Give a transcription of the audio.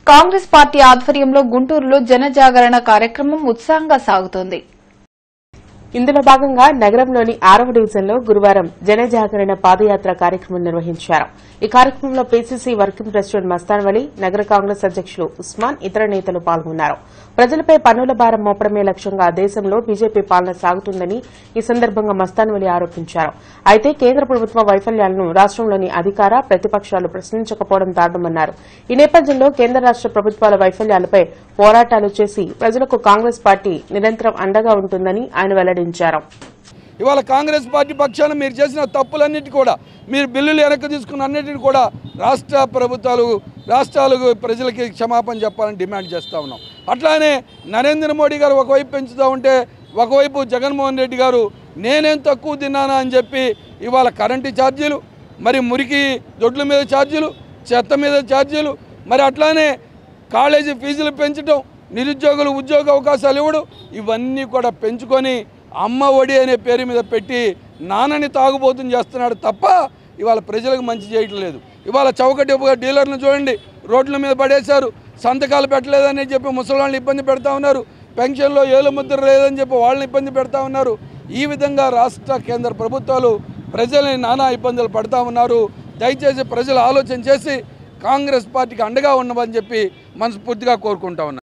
Congress party ఆధ్వర్యంలో గుంటూరులో జనజాగరణ కార్యక్రమం ఉత్సాహంగా సాగుతోంది ఇందులో భాగంగా నగరంలోని ఆరవ డివిజన్లో గురువారం జనజాగరణ పాదయాత్ర కార్యక్రమం నిర్వహించారు ఈ కార్యక్రమంలో PCC working president Mastan Vali నగర కాంగ్రెస్ అధ్యకులు ఉస్మాన్ ఇతర నేతలు పాల్గొన్నారు ప్రజలపై పన్నుల భారం మోపడమే లక్ష్యంగా దేశంలో బీజేపీ పాలన సాగుతుందని ఈ సందర్భంగా మస్తాన్ వలి ఆరోపించారు అయితే కేంద్ర ప్రభుత్వ వైఫల్యాలను రాష్టంలోని అధికార ప్రతిపక్షాలు ప్రశ్నించకపోవడం దారుణమన్నారు ఈ నేపథ్యంలో కేంద్ర రాష్ట ప్రభుత్వాల వైఫల్యాలపై పోరాటాలు చేసి ప్రజలకు కాంగ్రెస్ పార్టీ నిరంతరం అండగా ఉంటుందని ఆయన వెల్లడించారు ఇవాళ కాంగ్రెస్ పార్టీ పక్షాన మీరు చేసిన తప్పులన్నిటి కూడా మీరు బిల్లులు వెనక్కి తీసుకున్న అన్నిటిని కూడా రాష్ట్ర ప్రభుత్వాలు రాష్ట్రాలకు ప్రజలకి క్షమాపణ చెప్పాలని డిమాండ్ చేస్తూ ఉన్నాం అట్లానే నరేంద్ర మోడీ గారు ఒకవైపు పెంచుతూ ఉంటే ఒకవైపు జగన్మోహన్ రెడ్డి గారు నేనేం తక్కువ తిన్నానా అని చెప్పి ఇవాళ కరెంటు ఛార్జీలు మరి మురికి దొడ్ల మీద ఛార్జీలు చెత్త మీద ఛార్జీలు మరి అట్లానే కాలేజీ ఫీజులు పెంచడం నిరుద్యోగులు ఉద్యోగ అవకాశాలు ఇవ్వడం ఇవన్నీ కూడా పెంచుకొని అమ్మ ఒడి అనే పేరు మీద పెట్టి నాన్నని తాగుబోతుని చేస్తున్నాడు తప్ప ఇవాళ ప్రజలకు మంచి చేయటం లేదు ఇవాళ చౌకటి డీలర్లను చూడండి రోడ్ల మీద పడేశారు సంతకాలు పెట్టలేదని చెప్పి ముసలాళ్ళని ఇబ్బంది పెడతా ఉన్నారు పెన్షన్లో ఏలు ముద్ర లేదని చెప్పి వాళ్ళని ఇబ్బంది పెడతా ఉన్నారు ఈ విధంగా రాష్ట్ర కేంద్ర ప్రభుత్వాలు ప్రజల్ని నానా ఇబ్బందులు పడతా ఉన్నారు దయచేసి ప్రజలు ఆలోచన చేసి కాంగ్రెస్ పార్టీకి అండగా ఉండమని చెప్పి మనస్ఫూర్తిగా కోరుకుంటా ఉన్నారు